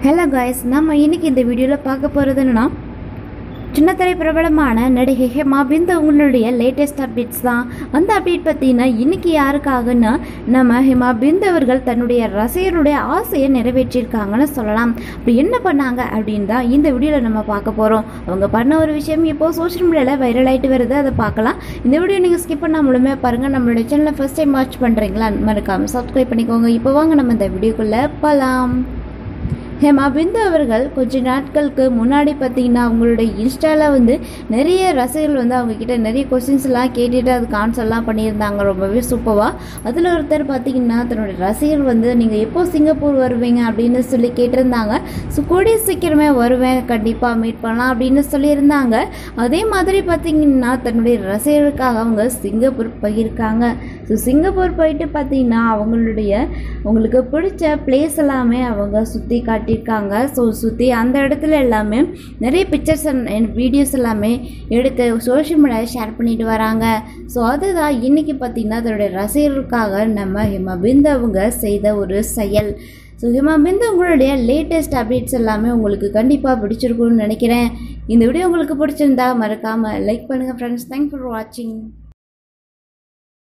hello guys நம்ம இன்னைக்கு இந்த வீடியோவில் பார்க்க போகிறது என்னன்னா சின்னத்திரை பிரபலமான நடிகை ஹேமா பிந்து உங்களுடைய லேட்டஸ்ட் அப்டேட்ஸ் தான் அந்த அப்டேட் பார்த்தீங்கன்னா இன்னைக்கு யாருக்காகன்னா நம்ம ஹேமா பிந்து அவர்கள் தன்னுடைய ரசிகருடைய ஆசையை நிறைவேற்றியிருக்காங்கன்னு சொல்லலாம் அப்படி என்ன பண்ணாங்க அப்படின்னு தான் இந்த வீடியோவில் நம்ம பார்க்க போகிறோம் அவங்க பண்ண ஒரு விஷயம் இப்போ சோஷியல் மீடியாவில் வைரல் ஆகிட்டு வருது அதை பார்க்கலாம் இந்த வீடியோ நீங்கள் ஸ்கிப் பண்ணால் முழுமையாக பாருங்கள் நம்மளுடைய சேனலை ஃபஸ்ட் டைம் வாட்ச் பண்ணுறீங்களா மறக்காமல் சப்ஸ்கிரைப் பண்ணிக்கோங்க இப்போ வாங்க நம்ம இந்த வீடியோக்குள்ளே போகலாம் ஹேமா பிந்து அவர்கள் கொஞ்ச நாட்களுக்கு முன்னாடி பார்த்தீங்கன்னா அவங்களுடைய இன்ஸ்டாவில் வந்து நிறைய ரசிகர்கள் வந்து அவங்க கிட்ட நிறைய கொஸ்டின்ஸ்லாம் கேட்டுட்டு அதுக்கு ஆன்சர்லாம் பண்ணியிருந்தாங்க ரொம்பவே சூப்பராக அதில் ஒருத்தர் பார்த்தீங்கன்னா தன்னுடைய ரசிகர் வந்து நீங்கள் எப்போ சிங்கப்பூர் வருவீங்க அப்படின்னு சொல்லி கேட்டிருந்தாங்க ஸோ கூடிய சீக்கிரமே வருவேன் கண்டிப்பாக மீட் பண்ணலாம் அப்படின்னு சொல்லியிருந்தாங்க அதே மாதிரி பார்த்தீங்கன்னா தன்னுடைய ரசிகர்களுக்காக அவங்க சிங்கப்பூர் போயிருக்காங்க ஸோ சிங்கப்பூர் போயிட்டு பார்த்தீங்கன்னா அவங்களுடைய உங்களுக்கு பிடிச்ச பிளேஸ் எல்லாமே அவங்க சுற்றி காட்டியிருக்காங்க ஸோ சுற்றி அந்த இடத்துல எல்லாமே நிறைய பிக்சர்ஸ் அண்ட் வீடியோஸ் எல்லாமே எடுத்து சோஷியல் மீடியாவில் ஷேர் பண்ணிட்டு வராங்க ஸோ அதுதான் இன்றைக்கி பார்த்தீங்கன்னா அதனுடைய ரசிகர்களுக்காக நம்ம ஹிமபிந்து அவங்க செய்த ஒரு செயல் ஸோ ஹிமபிந்து உங்களுடைய லேட்டஸ்ட் அப்டேட்ஸ் எல்லாமே உங்களுக்கு கண்டிப்பாக பிடிச்சிருக்கும்னு நினைக்கிறேன் இந்த வீடியோ உங்களுக்கு பிடிச்சிருந்தா மறக்காமல் லைக் பண்ணுங்கள் ஃப்ரெண்ட்ஸ் தேங்க் ஃபார் வாட்சிங்